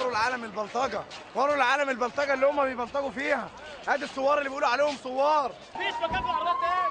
وروا العالم البلطجه وروا العالم البلطجه اللي هم بيبلطجوا فيها ادي الثوار اللي بيقولوا عليهم ثوار مفيش مكان في العربيات تاني